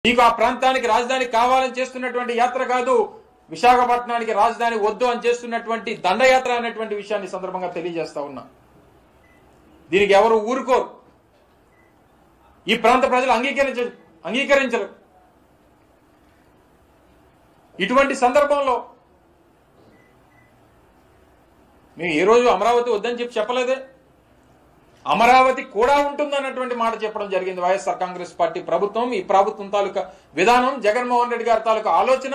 మీకు ఆ ప్రాంతానికి రాజధాని కావాలని చేస్తున్నటువంటి యాత్ర కాదు విశాఖపట్నానికి రాజధాని వద్దు అని చేస్తున్నటువంటి దండయాత్ర అనేటువంటి విషయాన్ని ఈ సందర్భంగా తెలియజేస్తా ఉన్నా దీనికి ఎవరు ఊరుకోరు ఈ ప్రాంత ప్రజలు అంగీకరించరు అంగీకరించరు ఇటువంటి సందర్భంలో మేము ఏ రోజు అమరావతి వద్దని చెప్పి చెప్పలేదే అమరావతి కూడా ఉంటుందన్నటువంటి మాట చెప్పడం జరిగింది వైఎస్ఆర్ కాంగ్రెస్ పార్టీ ప్రభుత్వం ఈ ప్రభుత్వం తాలూకా విధానం జగన్మోహన్ రెడ్డి గారి తాలూకా ఆలోచన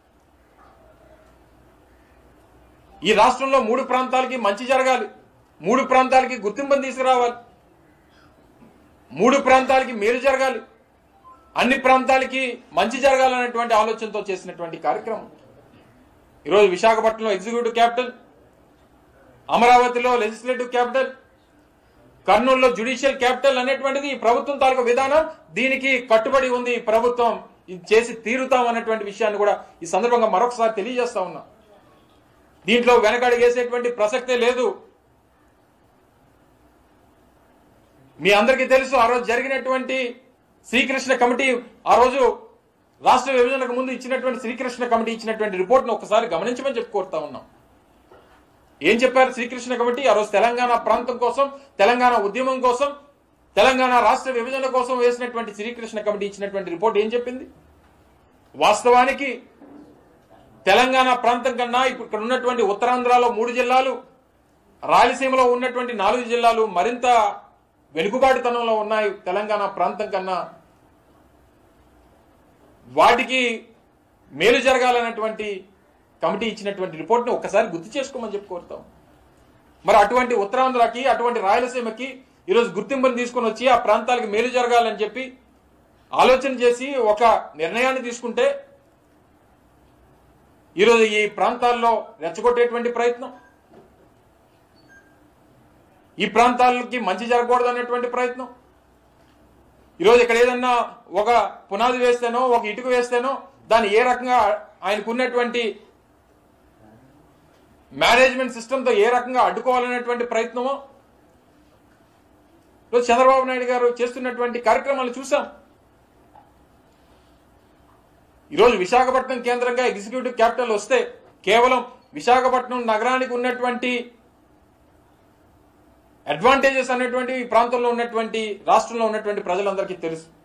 ఈ రాష్ట్రంలో మూడు ప్రాంతాలకి మంచి జరగాలి మూడు ప్రాంతాలకి గుర్తింపుని తీసుకురావాలి మూడు ప్రాంతాలకి మేలు జరగాలి అన్ని ప్రాంతాలకి మంచి జరగాలనేటువంటి ఆలోచనతో చేసినటువంటి కార్యక్రమం ఈరోజు విశాఖపట్నంలో ఎగ్జిక్యూటివ్ క్యాపిటల్ అమరావతిలో లెజిస్లేటివ్ క్యాపిటల్ కర్నూలులో జ్యుడిషియల్ క్యాపిటల్ అనేటువంటిది ఈ ప్రభుత్వం తాలూకు విధానం దీనికి కట్టుబడి ఉంది ఈ ప్రభుత్వం ఇది చేసి తీరుతాం అన్నటువంటి విషయాన్ని కూడా ఈ సందర్భంగా మరొకసారి తెలియజేస్తా ఉన్నా దీంట్లో వెనకడుగేసేటువంటి ప్రసక్తే లేదు మీ అందరికీ తెలుసు ఆ రోజు జరిగినటువంటి శ్రీకృష్ణ కమిటీ ఆ రోజు రాష్ట్ర విభజనకు ముందు ఇచ్చినటువంటి శ్రీకృష్ణ కమిటీ ఇచ్చినటువంటి రిపోర్ట్ను ఒకసారి గమనించమని చెప్పి కోరుతా ఉన్నాం ఏం చెప్పారు శ్రీకృష్ణ కమిటీ ఆ రోజు తెలంగాణ ప్రాంతం కోసం తెలంగాణ ఉద్యమం కోసం తెలంగాణ రాష్ట్ర విభజన కోసం వేసినటువంటి శ్రీకృష్ణ కమిటీ ఇచ్చినటువంటి రిపోర్ట్ ఏం చెప్పింది వాస్తవానికి తెలంగాణ ప్రాంతం కన్నా ఇప్పుడు ఇక్కడ ఉన్నటువంటి ఉత్తరాంధ్రలో మూడు జిల్లాలు రాయలసీమలో ఉన్నటువంటి నాలుగు జిల్లాలు మరింత వెనుకబాటుతనంలో ఉన్నాయి తెలంగాణ ప్రాంతం కన్నా వాటికి మేలు జరగాలన్నటువంటి కమిటీ ఇచ్చినటువంటి రిపోర్ట్ని ఒక్కసారి గుర్తు చేసుకోమని చెప్పి కోరుతాం మరి అటువంటి ఉత్తరాంధ్రకి అటువంటి రాయలసీమకి ఈరోజు గుర్తింపుని తీసుకొని వచ్చి ఆ ప్రాంతాలకు మేలు జరగాలని చెప్పి ఆలోచన చేసి ఒక నిర్ణయాన్ని తీసుకుంటే ఈరోజు ఈ ప్రాంతాల్లో రెచ్చగొట్టేటువంటి ప్రయత్నం ఈ ప్రాంతాలకి మంచి జరగకూడదు అనేటువంటి ప్రయత్నం ఈరోజు ఇక్కడ ఏదన్నా ఒక పునాది వేస్తేనో ఒక ఇటుక వేస్తేనో దాన్ని ఏ రకంగా ఆయనకున్నటువంటి మేనేజ్మెంట్ సిస్టంతో ఏ రకంగా అడ్డుకోవాలనేటువంటి ప్రయత్నమో ఈరోజు చంద్రబాబు నాయుడు గారు చేస్తున్నటువంటి కార్యక్రమాలు చూసాం ఈరోజు విశాఖపట్నం కేంద్రంగా ఎగ్జిక్యూటివ్ క్యాపిటల్ వస్తే కేవలం విశాఖపట్నం నగరానికి ఉన్నటువంటి అడ్వాంటేజెస్ అనేటువంటి ఈ ప్రాంతంలో ఉన్నటువంటి రాష్ట్రంలో ఉన్నటువంటి ప్రజలందరికీ తెలుసు